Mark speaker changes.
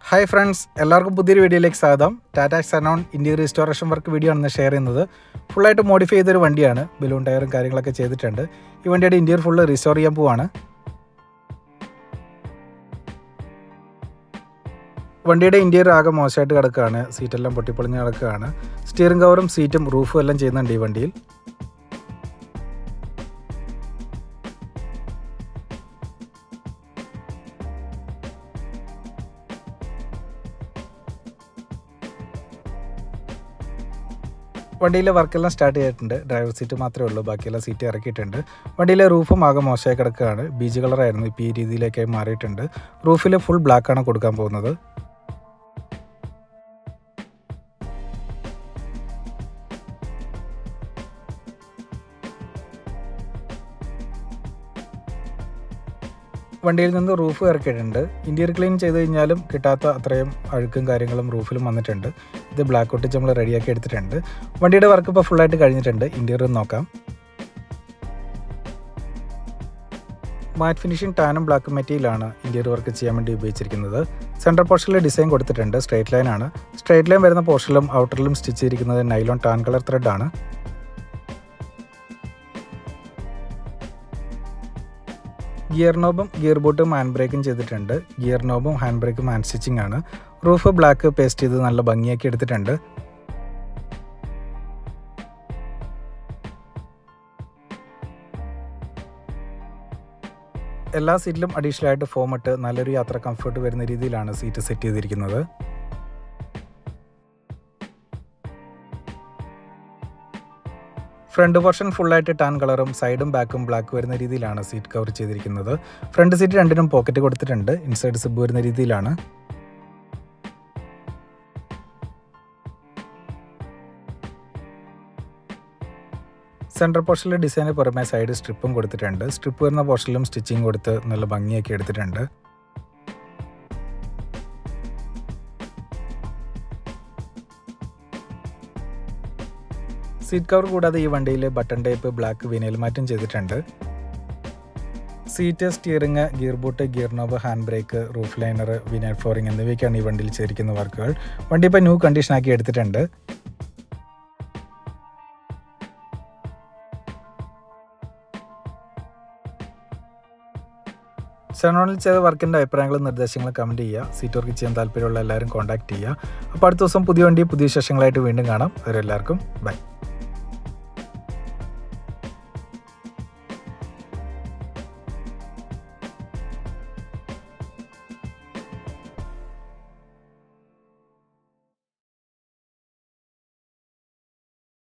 Speaker 1: hi friends എല്ലാവർക്കും പുതിയൊരു വീഡിയോയിലേക്ക് സ്വാഗതം Tata Xenon India restoration work video ആണ് ഷെയർ ചെയ്യുന്നത് ഫുള്ളായിട്ട് മോഡിഫൈ ചെയ്തൊരു വണ്ടിയാണ് ബലൂൺ ടയറും കാര്യങ്ങളൊക്കെ ചെയ്തിട്ടുണ്ട് ഈ വണ്ടിയുടെ ഇന്ത്യർ ഫുള്ള് റീസ്റ്റോർ ചെയ്യാൻ പോവാണ് വണ്ടിയുടെ ഇന്ത്യർ ആകെ മോശമായിട്ട് കിടക്കുകയാണ് സീറ്റെല്ലാം പൊട്ടിപ്പൊളിഞ്ഞ് കിടക്കുകയാണ് സ്റ്റിയറിംഗ് കവറും സീറ്റും റൂഫും എല്ലാം ചെയ്യുന്നുണ്ട് ഈ വണ്ടിയിൽ വണ്ടിയിലെ വർക്കെല്ലാം സ്റ്റാർട്ട് ചെയ്തിട്ടുണ്ട് ഡ്രൈവർ സീറ്റ് മാത്രമേ ഉള്ളൂ ബാക്കിയെല്ലാം സീറ്റ് ഇറക്കിയിട്ടുണ്ട് വണ്ടിയിലെ റൂഫും ആകെ മോശമായി കിടക്കുകയാണ് ബീച്ച് കളറായിരുന്നു ഇപ്പോൾ ഈ രീതിയിലേക്കായി മാറിയിട്ടുണ്ട് റൂഫിൽ ഫുൾ ബ്ലാക്കാണ് കൊടുക്കാൻ പോകുന്നത് വണ്ടിയിൽ നിന്ന് റൂഫ് ഇറക്കിയിട്ടുണ്ട് ഇന്റീരിയർ ക്ലീൻ ചെയ്ത് കഴിഞ്ഞാലും കിട്ടാത്ത അത്രയും അഴുക്കും കാര്യങ്ങളും റൂഫിലും വന്നിട്ടുണ്ട് ഇത് ബ്ലാക്ക് ഒട്ടിച്ച് നമ്മൾ റെഡിയാക്കി എടുത്തിട്ടുണ്ട് വണ്ടിയുടെ വർക്ക് ഇപ്പോൾ ഫുള്ളായിട്ട് കഴിഞ്ഞിട്ടുണ്ട് ഇന്റീരിയർ നോക്കാം മാറ്റ് ഫിനിഷിംഗ് ടാനും ബ്ലാക്ക് മെറ്റീരിയലാണ് ഇന്റീരിയർ വർക്ക് ചെയ്യാൻ വേണ്ടി ഉപയോഗിച്ചിരിക്കുന്നത് സെൻട്രൽ പോർഷനിൽ ഡിസൈൻ കൊടുത്തിട്ടുണ്ട് സ്ട്രേറ്റ് ലൈൻ ആണ് സ്ട്രേറ്റ് ലൈൻ വരുന്ന പോർഷനിലും ഔട്ടറിലും സ്റ്റിച്ച് ചെയ്തിരിക്കുന്നത് നൈലോൺ ടാൻ കളർ ത്രെഡ് ആണ് ഗിയർ നോബും ഗിയർ ബോട്ടും ഹാൻഡ് ബ്രേക്കും ചെയ്തിട്ടുണ്ട് ഗിയർ നോബും ഹാൻഡ് ബ്രേക്കും ഹാൻഡ് സ്റ്റിച്ചിങ് ആണ് റൂഫ് ബ്ലാക്ക് പേസ്റ്റ് ചെയ്ത് നല്ല ഭംഗിയാക്കി എടുത്തിട്ടുണ്ട് എല്ലാ സീറ്റിലും അഡീഷണൽ ആയിട്ട് ഫോം ഇട്ട് നല്ലൊരു യാത്ര കംഫർട്ട് വരുന്ന രീതിയിലാണ് സീറ്റ് സെറ്റ് ചെയ്തിരിക്കുന്നത് ഫ്രണ്ട് പോർഷൻ ഫുള്ളായിട്ട് ടാൻ കളറും സൈഡും ബാക്കും ബ്ലാക്ക് വരുന്ന രീതിയിലാണ് സീറ്റ് കവർ ചെയ്തിരിക്കുന്നത് ഫ്രണ്ട് സീറ്റ് രണ്ടിനും പോക്കറ്റ് കൊടുത്തിട്ടുണ്ട് ഇൻസൈഡ് സിബ് വരുന്ന രീതിയിലാണ് സെൻട്രൽ പോർഷനിലെ ഡിസൈന് പുറമെ സൈഡ് സ്ട്രിപ്പും കൊടുത്തിട്ടുണ്ട് സ്ട്രിപ്പ് വരുന്ന പോർഷനിലും സ്റ്റിച്ചിങ് കൊടുത്ത് നല്ല ഭംഗിയാക്കി എടുത്തിട്ടുണ്ട് സീറ്റ് കവർ കൂടാതെ ഈ വണ്ടിയിൽ ബട്ടൺ ടൈപ്പ് ബ്ലാക്ക് വിനയിൽ മാറ്റം ചെയ്തിട്ടുണ്ട് seat steering gear boot gear knob hand brake roof liner vinyl flooring എന്നിവയ്ക്കാണ് ഈ വണ്ടിയിൽ ചേരിക്കുന്ന വർക്കുകൾ വണ്ടി ഇപ്പോൾ ന്യൂ കണ്ടീഷൻ ആക്കി എടുത്തിട്ടുണ്ട് സെനോണിൽ ചെയ്ത വർക്കിൻ്റെ അഭിപ്രായങ്ങളും നിർദ്ദേശങ്ങളും കമൻറ്റ് ചെയ്യുക സീറ്റ് വർക്ക് ചെയ്യാൻ താല്പര്യമുള്ള എല്ലാവരും കോൺടാക്ട് ചെയ്യുക അപ്പോൾ അടുത്ത ദിവസം പുതിയ വണ്ടി പുതിയ വിശേഷങ്ങളായിട്ട് വീണ്ടും കാണാം അവരെല്ലാവർക്കും ബൈ